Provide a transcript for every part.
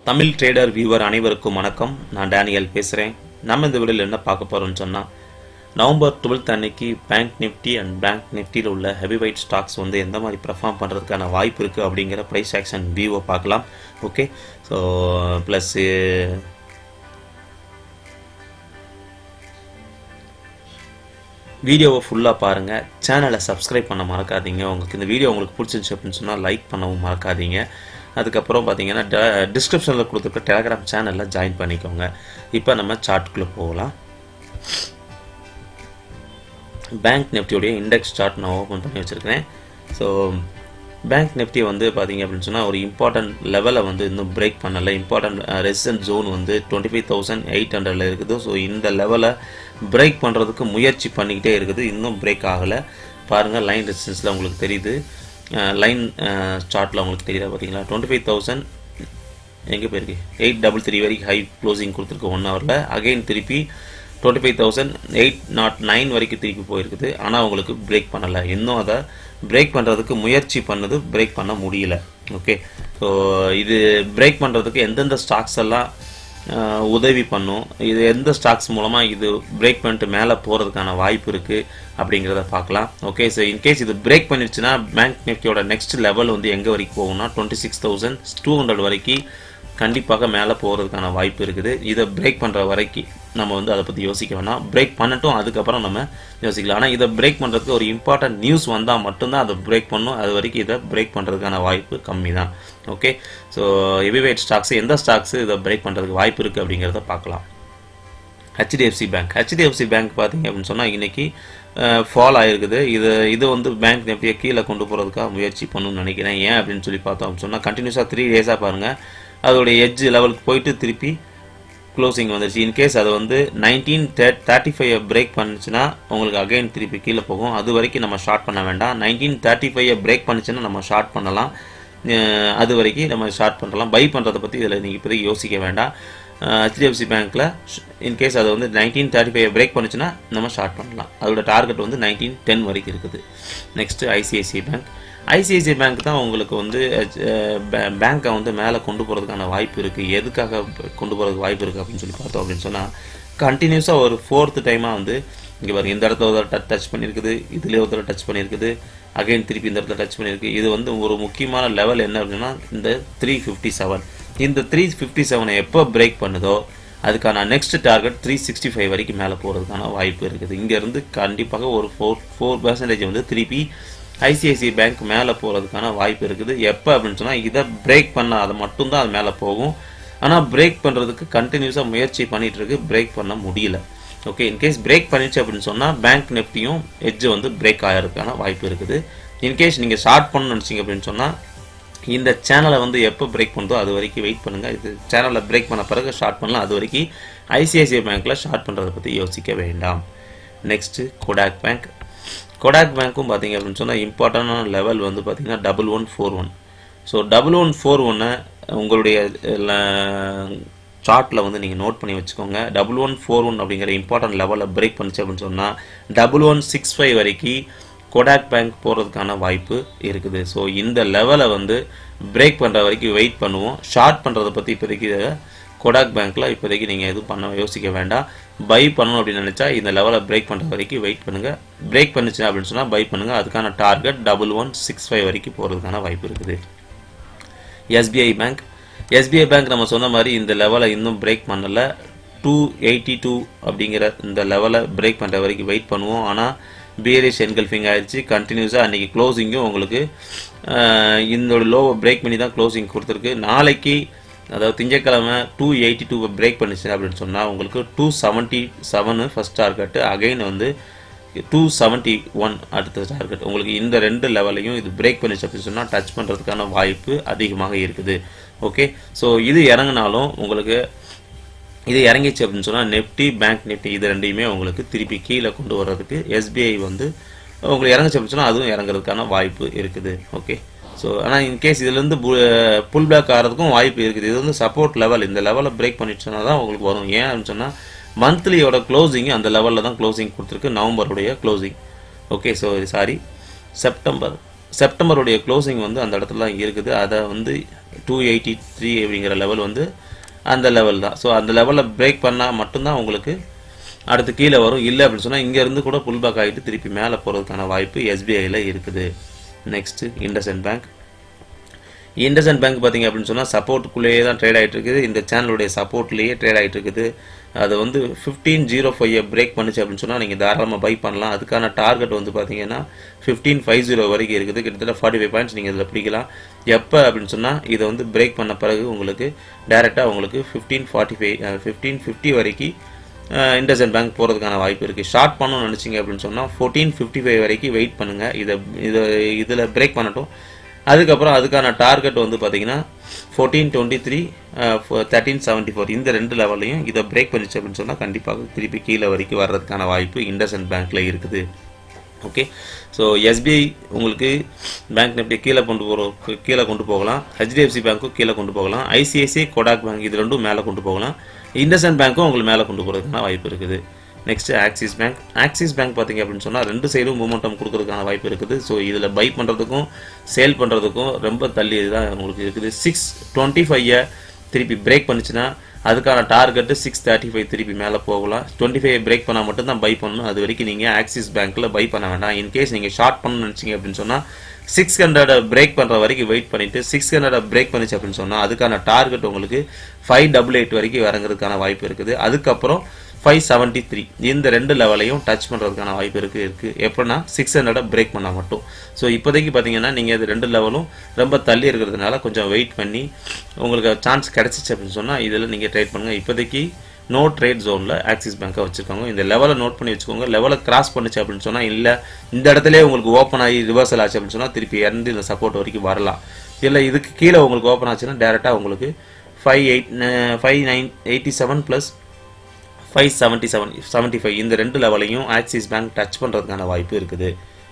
Tamil trader viewer அனைவருக்கும் வணக்கம் நான் டேனியல் பேசுகிறேன் நம்ம இந்த வீடியோவில் என்ன பார்க்க போகிறோம்னு சொன்னால் நவம்பர் டுவெல்த் அன்னைக்கு பேங்க் நிஃப்டி அண்ட் பேங்க் நிஃப்டியில் உள்ள ஹெவி வெயிட் ஸ்டாக்ஸ் வந்து எந்த மாதிரி பெர்ஃபார்ம் பண்ணுறதுக்கான வாய்ப்பு இருக்குது அப்படிங்கிற ப்ரைஸ் ஆக்ஷன் வியூவை பார்க்கலாம் ஓகே ஸோ ப்ளஸ்ஸு வீடியோவை ஃபுல்லாக பாருங்கள் சேனலை சப்ஸ்கிரைப் பண்ண மறக்காதீங்க உங்களுக்கு இந்த வீடியோ உங்களுக்கு பிடிச்சிருந்துச்சு அப்படின்னு சொன்னால் லைக் பண்ணவும் மறக்காதீங்க அதுக்கப்புறம் பார்த்தீங்கன்னா டிஸ்கிரிப்ஷனில் கொடுத்துருக்க டெலகிராம் சேனலில் ஜாயின் பண்ணிக்கோங்க இப்போ நம்ம சார்ட்டுக்குள்ளே போகலாம் பேங்க் நிஃப்டியோடைய இண்டெக்ஸ் சார்ட் நான் ஓப்பன் பண்ணி வச்சுருக்கிறேன் ஸோ பேங்க் நிஃப்டி வந்து பார்த்தீங்க அப்படின்னு சொன்னால் ஒரு இம்பார்ட்டன்ட் லெவலை வந்து இன்னும் பிரேக் பண்ணலை இம்பார்ட்டன்ட் ரெசிடன்ட் ஜோன் வந்து டுவெண்ட்டி ஃபைவ் தௌசண்ட் எயிட் ஹண்ட்ரடில் இருக்குது ஸோ இந்த லெவலை பிரேக் பண்ணுறதுக்கு முயற்சி பண்ணிக்கிட்டே இருக்குது இன்னும் பிரேக் ஆகலை பாருங்கள் லைன் ரெசிஸ்டன்ஸில் உங்களுக்கு தெரியுது லைன் சார்ட்டில் உங்களுக்கு தெரியுதா பார்த்தீங்களா டுவெண்ட்டி ஃபைவ் தௌசண்ட் எங்கே போயிருக்கு எயிட் டபுள் த்ரீ வரைக்கும் ஹை க்ளோசிங் கொடுத்துருக்கு ஒன் ஹவரில் அகைன் திருப்பி twenty five thousand eight nought nine வரைக்கும் திருப்பி போயிருக்குது ஆனால் உங்களுக்கு பிரேக் பண்ணலை இன்னும் அதை பிரேக் பண்ணுறதுக்கு முயற்சி பண்ணது பிரேக் பண்ண முடியல ஓகே ஸோ இது பிரேக் பண்ணுறதுக்கு எந்தெந்த ஸ்டாக்ஸ் எல்லாம் உதவி பண்ணும் இது எந்த ஸ்டாக்ஸ் மூலமாக இது பிரேக் பண்ணிட்டு மேலே போகிறதுக்கான வாய்ப்பு இருக்குது அப்படிங்கிறத பார்க்கலாம் ஓகே ஸோ இன்கேஸ் இது பிரேக் பண்ணிடுச்சுன்னா பேங்க் நிஃப்டியோட நெக்ஸ்ட் லெவல் வந்து எங்கே வரைக்கும் போகும்னா twenty six thousand two hundred வரைக்கும் கண்டிப்பாக மேலே போகிறதுக்கான வாய்ப்பு இருக்குது இதை பிரேக் பண்ணுற வரைக்கும் நம்ம வந்து அதை பற்றி யோசிக்க வேணாம் பிரேக் பண்ணட்டும் அதுக்கப்புறம் நம்ம யோசிக்கலாம் ஆனால் இதை பிரேக் பண்ணுறதுக்கு ஒரு இம்பார்ட்டன்ட் நியூஸ் வந்தால் மட்டும்தான் அதை பிரேக் பண்ணும் அது வரைக்கும் இதை பிரேக் பண்ணுறதுக்கான வாய்ப்பு கம்மி தான் ஓகே ஸோ ஹெவிவேட் ஸ்டாக்ஸ் எந்த ஸ்டாக்ஸ் இதை பிரேக் பண்ணுறதுக்கு வாய்ப்பு இருக்குது அப்படிங்கிறத பார்க்கலாம் ஹெச்டிஎஃப்சி பேங்க் ஹெச்டிஎஃப்சி பேங்க் பார்த்தீங்க அப்படின்னு சொன்னால் இன்றைக்கி ஃபால் ஆகிருக்குது இது இது வந்து பேங்க் நிஃப்டியை கீழே கொண்டு போகிறதுக்காக முயற்சி பண்ணணும்னு நினைக்கிறேன் ஏன் அப்படின்னு சொல்லி பார்த்தோம் அப்படின்னு சொன்னால் கண்டினியூஸாக த்ரீ டேஸாக பாருங்கள் அதோடைய எட்ஜ் லெவலுக்கு போயிட்டு திருப்பி க்ளோசிங் வந்துருச்சு இன்கேஸ் அது வந்து நைன்டீன் தேர்ட்டி ஃபைவ் பிரேக் பண்ணுச்சுன்னா உங்களுக்கு அகைன் திருப்பி கீழே போகும் அது வரைக்கும் நம்ம ஷார்ட் பண்ண வேண்டாம் நைன்டீன் தேர்ட்டி ஃபைவ் பிரேக் பண்ணுச்சுன்னா நம்ம ஷார்ட் பண்ணலாம் அது வரைக்கும் நம்ம ஷார்ட் பண்ணலாம் பை பண்ணுறதை பற்றி இதில் நீங்கள் இப்போதைக்கு யோசிக்க வேண்டாம் ஹெச்டிஎஃப்சி பேங்க்கில் இன்கேஸ் அது வந்து நைன்டீன் தேர்ட்டி ஃபைவ் பிரேக் பண்ணுச்சுன்னா நம்ம ஷார்ட் பண்ணலாம் அதோட டார்கெட் வந்து நைன்டீன் டென் வரைக்கும் இருக்குது next ICICI bank ICICI bank தான் உங்களுக்கு வந்து பேங்க்கை வந்து மேலே கொண்டு போகிறதுக்கான வாய்ப்பு இருக்குது எதுக்காக கொண்டு போகிறதுக்கு வாய்ப்பு இருக்குது அப்படின்னு சொல்லி பார்த்தோம் அப்படின்னு சொன்னால் கண்டினியூஸாக ஒரு ஃபோர்த்து டைமாக வந்து இங்கே பாருங்க இந்த இடத்துல ஒரு டச் டச் பண்ணியிருக்குது இதுலேயே ஒரு தடவை டச் பண்ணியிருக்குது அகைன் திருப்பி இந்த இடத்துல டச் பண்ணியிருக்கு இது வந்து ஒரு முக்கியமான லெவல் என்ன அப்படின்னா இந்த த்ரீ ஃபிஃப்டி செவன் இந்த த்ரீ ஃபிஃப்டி செவனை எப்போ பிரேக் பண்ணுதோ அதுக்கான next target three sixty five வரைக்கும் மேலே போகிறதுக்கான வாய்ப்பு இருக்குது இங்கேருந்து கண்டிப்பாக ஒரு ஃபோர் ஃபோர் பர்சன்டேஜ் வந்து திருப்பி ஐசிஐசிஐ பேங்க் மேலே போகிறதுக்கான வாய்ப்பு இருக்குது எப்போ அப்படின்னு சொன்னால் இதை பிரேக் பண்ண அதை மட்டும்தான் அது மேலே போகும் ஆனால் பிரேக் பண்ணுறதுக்கு கண்டினியூஸாக முயற்சி பண்ணிகிட்டு இருக்கு பிரேக் பண்ண முடியல ஓகே இன்கேஸ் பிரேக் பண்ணிச்சு அப்படின்னு சொன்னால் பேங்க் நிஃப்டியும் எட்ஜ் வந்து பிரேக் ஆகிறதுக்கான வாய்ப்பு இருக்குது இன்கேஸ் நீங்கள் ஷார்ட் பண்ணணும்னு நினச்சிங்க அப்படின்னு சொன்னால் இந்த சேனலை வந்து எப்போ பிரேக் பண்ணுதோ அது வரைக்கும் வெயிட் பண்ணுங்கள் இது சேனலை பிரேக் பண்ண பிறகு ஷார்ட் பண்ணலாம் அது வரைக்கும் ஐசிஐசிஐ பேங்க்கில் ஷார்ட் பண்ணுறதை பற்றி யோசிக்க வேண்டாம் நெக்ஸ்ட்டு கொடாக் பேங்க் கொடாக் பேங்க்கும் பார்த்தீங்க அப்படின்னு சொன்னால் இம்பார்ட்டண்டான லெவல் வந்து பார்த்தீங்கன்னா double one four one so double one four ஒன்னை உங்களுடைய சார்ட்டில் வந்து நீங்கள் நோட் பண்ணி வச்சுக்கோங்க டபுள் ஒன் ஃபோர் ஒன் அப்படிங்கிற இம்பார்ட்டன்ட் லெவலில் பிரேக் பண்ணிச்சு அப்படின்னு சொன்னால் டபுள் ஒன் சிக்ஸ் ஃபைவ் வரைக்கும் கொடாக் பேங்க் போகிறதுக்கான வாய்ப்பு இருக்குது ஸோ இந்த லெவலை வந்து பிரேக் பண்ணுற வரைக்கும் வெயிட் பண்ணுவோம் ஷார்ட் பண்ணுறதை பற்றி இப்போதைக்கு கொடாக் பேங்க்கில் இப்போதைக்கு நீங்கள் எதுவும் பண்ண யோசிக்க வேண்டாம் பை பண்ணணும் அப்படின்னு நினச்சா இந்த லெவலை பிரேக் பண்ணுற வரைக்கும் வெயிட் பண்ணுங்கள் பிரேக் பண்ணுச்சு அப்படின்னு சொன்னால் பை பண்ணுங்கள் அதுக்கான target double one six five வரைக்கும் போகிறதுக்கான வாய்ப்பு இருக்குது எஸ்பிஐ பேங்க் எஸ்பிஐ பேங்க் நம்ம சொன்ன மாதிரி இந்த லெவலை இன்னும் பிரேக் பண்ணலை டூ எயிட்டி டூ அப்படிங்கிற இந்த லெவலை பிரேக் பண்ணுற வரைக்கும் வெயிட் பண்ணுவோம் ஆனால் பியரிஷ் என்கல்ஃபிங் ஆயிடுச்சு கண்டினியூஸாக அன்றைக்கி க்ளோசிங்கும் உங்களுக்கு இந்த லோவை பிரேக் பண்ணி தான் க்ளோசிங் கொடுத்துருக்கு நாளைக்கு அதாவது திங்கக்கிழமை டூ எயிட்டி டூ பிரேக் பண்ணிச்சு அப்படின்னு சொன்னால் உங்களுக்கு two seventy seven first target again வந்து டூ செவன்ட்டி ஒன் அடுத்த டார்கெட் உங்களுக்கு இந்த ரெண்டு லெவலையும் இது பிரேக் பண்ணிச்சு அப்படின்னு சொன்னால் டச் பண்ணுறதுக்கான வாய்ப்பு அதிகமாக இருக்குது ஓகே ஸோ இது இறங்கினாலும் உங்களுக்கு இது இறங்கிச்சு அப்படின்னு சொன்னால் நெஃப்டி பேங்க் நிஃப்டி இது ரெண்டையுமே உங்களுக்கு திருப்பி கீழே கொண்டு வர்றதுக்கு எஸ்பிஐ வந்து உங்களுக்கு இறங்குச்சு அப்படின்னு சொன்னால் அதுவும் இறங்குறதுக்கான வாய்ப்பு இருக்குது ஓகே ஸோ ஆனால் இன்கேஸ் இதுலேருந்து புல் பேக் ஆகிறதுக்கும் வாய்ப்பு இருக்குது இது வந்து சப்போர்ட் லெவல் இந்த லெவலில் பிரேக் பண்ணிடுச்சுன்னா தான் உங்களுக்கு வரும் ஏன் அப்படின்னு சொன்னால் மந்த்லியோட க்ளோசிங் அந்த லெவலில் தான் க்ளோசிங் கொடுத்துருக்கு நவம்பருடைய closing okay so sorry September செப்டம்பருடைய க்ளோசிங் வந்து அந்த இடத்துல தான் இருக்குது அதை வந்து டூ எயிட்டி த்ரீ அப்படிங்கிற லெவல் வந்து அந்த லெவல் தான் ஸோ அந்த லெவலில் பிரேக் பண்ணால் மட்டும்தான் உங்களுக்கு அடுத்து கீழே வரும் இல்லை அப்படின்னு சொன்னால் இங்கேருந்து கூட புல் பேக் ஆகிட்டு திருப்பி மேலே போகிறதுக்கான வாய்ப்பு எஸ்பிஐயில் இருக்குது next IndusInd bank IndusInd bank பார்த்தீங்க அப்படின்னு சொன்னால் சப்போர்ட்டுக்குள்ளேயே தான் ட்ரேட் ஆகிட்டு இருக்குது இந்த சேனலுடைய சப்போர்ட்லேயே ட்ரேட் ஆகிட்டு இருக்குது அது வந்து ஃபிஃப்டீன் ஜீரோ ஃபைவ் பிரேக் பண்ணுச்சு அப்படின்னு சொன்னால் நீங்கள் தாராளமாக பை பண்ணலாம் அதுக்கான டார்கெட் வந்து பார்த்தீங்கன்னா ஃபிஃப்டீன் ஃபைவ் ஜீரோ வரைக்கும் இருக்குது கிட்டத்தட்ட ஃபார்ட்டி ஃபைவ் பாயிண்ட்ஸ் நீங்கள் இதில் பிடிக்கலாம் எப்போ அப்படின்னு சொன்னால் இதை வந்து பிரேக் பண்ண பிறகு உங்களுக்கு டேரெக்டாக உங்களுக்கு fifteen forty five fifteen fifty வரைக்கும் இண்டஸ்இண்ட் பேங்க் போகிறதுக்கான வாய்ப்பு இருக்குது ஷார்ட் பண்ணணும்னு நினச்சிங்க அப்படின்னு சொன்னால் ஃபோர்டீன் ஃபிஃப்டி ஃபைவ் வரைக்கும் வெயிட் பண்ணுங்கள் இதை இதை இதில் பிரேக் பண்ணட்டும் அதுக்கப்புறம் அதுக்கான டார்கெட் வந்து பார்த்தீங்கன்னா fourteen twenty three thirteen seventy four இந்த ரெண்டு லெவலையும் இதை பிரேக் பண்ணிச்சு அப்படின்னு சொன்னால் கண்டிப்பாக திருப்பி கீழே வரைக்கும் வர்றதுக்கான வாய்ப்பு இண்டஸ்இண்ட் பேங்க்கில் இருக்குது ஓகே ஸோ எஸ்பிஐ உங்களுக்கு பேங்க் நிஃப்டி கீழே கொண்டு போகிற கீழே கொண்டு போகலாம் ஹெச்டிஎஃப்சி பேங்க்கும் கீழே கொண்டு போகலாம் ஐசிஐசிஐ கொடாக் பேங்க் இது ரெண்டும் மேலே கொண்டு போகலாம் இண்டஸ்இண்ட் பேங்க்கும் உங்களுக்கு மேலே கொண்டு போகிறதுக்கான வாய்ப்பு இருக்குது next Axis bank Axis bank பார்த்தீங்க அப்படின்னு சொன்னால் ரெண்டு சைடும் மூமெண்டம் கொடுக்கறதுக்கான வாய்ப்பு இருக்குது ஸோ இதில் பை பண்ணுறதுக்கும் சேல் பண்ணுறதுக்கும் ரொம்ப தள்ளி தான் உங்களுக்கு இருக்குது சிக்ஸ் டுவெண்ட்டி ஃபைவை திருப்பி பிரேக் பண்ணுச்சுன்னா அதுக்கான டார்கெட்டு சிக்ஸ் தேர்ட்டி ஃபைவ் திருப்பி மேலே போகலாம் டுவெண்ட்டி ஃபைவ் பிரேக் பண்ணால் மட்டும் தான் பை பண்ணணும் அது வரைக்கும் நீங்கள் ஆக்சிஸ் பேங்க்கில் பை பண்ண வேண்டாம் இன்கேஸ் நீங்கள் ஷார்ட் பண்ணணும்னு நினச்சிங்க அப்படின்னு சொன்னால் சிக்ஸ் ஹண்ட்ரடை பிரேக் பண்ணுற வரைக்கும் வெயிட் பண்ணிவிட்டு சிக்ஸ் ஹண்ட்ரடை பிரேக் பண்ணிச்சு அப்படின்னு சொன்னால் அதுக்கான டார்கெட் உங்களுக்கு ஃபைவ் டபுள் எயிட் வரைக்கும் இறங்குறதுக்கான வாய்ப்பு இருக்குது அதுக்கப்புறம் ஃபைவ் செவன்ட்டி த்ரீ இந்த ரெண்டு லெவலையும் டச் பண்ணுறதுக்கான வாய்ப்பு இருக்குது இருக்குது எப்படின்னா சிக்ஸ் ஹண்ட்ரடை பிரேக் பண்ணால் மட்டும் ஸோ இப்போதைக்கு பார்த்தீங்கன்னா நீங்கள் இது ரெண்டு லெவலும் ரொம்ப தள்ளி இருக்கிறதுனால கொஞ்சம் வெயிட் பண்ணி உங்களுக்கு சான்ஸ் கிடச்சிச்சு அப்படின்னு சொன்னால் இதில் நீங்கள் ட்ரேட் பண்ணுங்கள் இப்போதைக்கு நோ ட்ரேட் ஜோனில் ஆக்சிஸ் பேங்க்கை வச்சுருக்காங்க இந்த லெவலை நோட் பண்ணி வச்சுக்கோங்க லெவலை கிராஸ் பண்ணுச்சு அப்படின்னு சொன்னால் இல்லை இந்த இடத்துல உங்களுக்கு ஓப்பன் ஆகி ரிவர்சல் ஆச்சு அப்படின்னு சொன்னால் திருப்பி இறந்து இந்த சப்போர்ட் வரைக்கும் வரலாம் இல்லை இதுக்கு கீழே உங்களுக்கு ஓப்பன் ஆச்சுன்னா டேரெக்டாக உங்களுக்கு five eight five nine eighty seven plus five seventy seven seventy five இந்த ரெண்டு லெவலையும் ஆக்சிஸ் பேங்க் டச் பண்ணுறதுக்கான வாய்ப்பு இருக்குது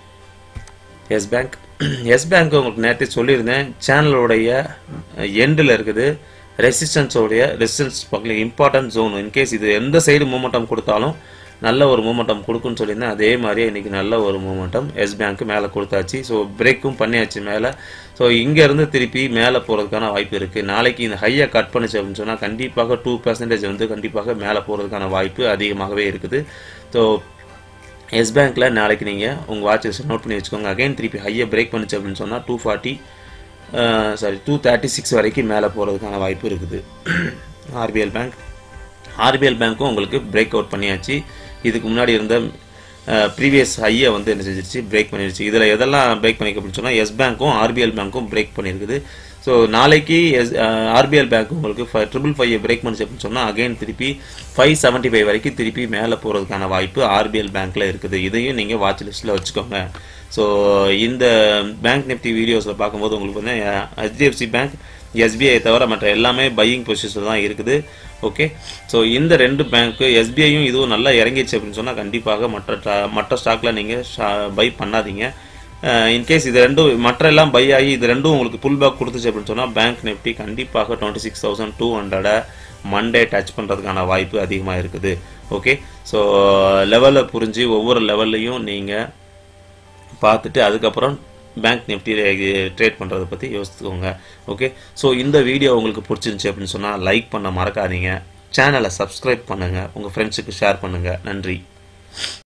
எஸ் பேங்க் எஸ் பேங்க் உங்களுக்கு நேரத்தை சொல்லியிருந்தேன் சேனலோடைய எண்டில் இருக்குது ரெசிஸ்டன்ஸோடைய ரெசிஸ்டன்ஸ் பக்கத்தில் இம்பார்ட்டன்ட் ஜோன் இன்கேஸ் இது எந்த சைடு மூமெண்டம் கொடுத்தாலும் நல்ல ஒரு மூமெண்டம் கொடுக்குன்னு சொல்லியிருந்தேன் அதே மாதிரியே இன்றைக்கி நல்ல ஒரு மூமெண்டம் எஸ் பேங்க்கு மேலே கொடுத்தாச்சு ஸோ பிரேக்கும் பண்ணியாச்சு மேலே ஸோ இங்கேருந்து திருப்பி மேலே போகிறதுக்கான வாய்ப்பு இருக்குது நாளைக்கு இந்த ஹையை கட் பண்ணுச்சு அப்படின்னு சொன்னால் கண்டிப்பாக டூ பர்சன்டேஜ் வந்து கண்டிப்பாக மேலே போகிறதுக்கான வாய்ப்பு அதிகமாகவே இருக்குது ஸோ எஸ் பேங்க்கில் நாளைக்கு நீங்கள் உங்கள் வாட்சஸ் நோட் பண்ணி வச்சுக்கோங்க அகைன் திருப்பி ஹையை பிரேக் பண்ணுச்சு அப்படின்னு சொன்னால் two forty sorry two thirty six வரைக்கும் மேலே போகிறதுக்கான வாய்ப்பு இருக்குது ஆர்பிஎல் பேங்க் ஆர்பிஎல் பேங்க்கும் உங்களுக்கு பிரேக் அவுட் பண்ணியாச்சு இதுக்கு முன்னாடி இருந்த ப்ரீவியஸ் ஹையை வந்து என்ன செஞ்சிருச்சு பிரேக் பண்ணிருச்சு இதில் எதெல்லாம் பிரேக் பண்ணிக்க அப்படின்னு சொன்னால் எஸ் பேங்க்கும் ஆர்பிஎல் பேங்க்கும் பிரேக் பண்ணியிருக்குது ஸோ நாளைக்கு எஸ் ஆர்பிஎல் பேங்க் உங்களுக்கு ஃபை ட்ரிபிள் ஃபைவ் பிரேக் பண்ணிச்சு அப்படின்னு சொன்னால் அகைன் திருப்பி ஃபைவ் செவன்ட்டி ஃபைவ் வரைக்கும் திருப்பி மேலே போகிறதுக்கான வாய்ப்பு ஆர்பிஎல் பேங்க்கில் இருக்குது இதையும் நீங்கள் வாட்ச் லிஸ்ட்டில் வச்சுக்கோங்க ஸோ இந்த பேங்க் நிஃப்டி வீடியோஸில் பார்க்கும்போது உங்களுக்கு வந்து ஹெச்டிஎஃப்சி பேங்க் எஸ்பிஐ தவிர மற்ற எல்லாமே பையிங் பொசிஷன் தான் இருக்குது ஓகே ஸோ இந்த ரெண்டு பேங்க்கு எஸ்பிஐயும் இதுவும் நல்லா இறங்கிச்சு அப்படின்னு சொன்னால் கண்டிப்பாக மற்ற மற்ற ஸ்டாக்கில் நீங்கள் பை பண்ணாதீங்க இன்கேஸ் இது ரெண்டும் மற்ற எல்லாம் பை ஆகி இது ரெண்டும் உங்களுக்கு புல் பேக் கொடுத்துச்சு அப்படின்னு சொன்னால் பேங்க் நிஃப்டி கண்டிப்பாக டுவெண்ட்டி சிக்ஸ் தௌசண்ட் டூ ஹண்ட்ரடை மண்டே டச் பண்ணுறதுக்கான வாய்ப்பு அதிகமாக இருக்குது ஓகே ஸோ லெவலில் புரிஞ்சு ஒவ்வொரு லெவல்லையும் நீங்கள் பார்த்துட்டு அதுக்கப்புறம் பேங்க் நிஃப்டி ட்ரேட் பண்ணுறதை பற்றி யோசித்துக்கோங்க ஓகே ஸோ இந்த வீடியோ உங்களுக்கு பிடிச்சிருந்துச்சி அப்படின்னு சொன்னால் லைக் பண்ண மறக்காதீங்க சேனலை சப்ஸ்கிரைப் பண்ணுங்கள் உங்கள் ஃப்ரெண்ட்ஸுக்கு ஷேர் பண்ணுங்கள் நன்றி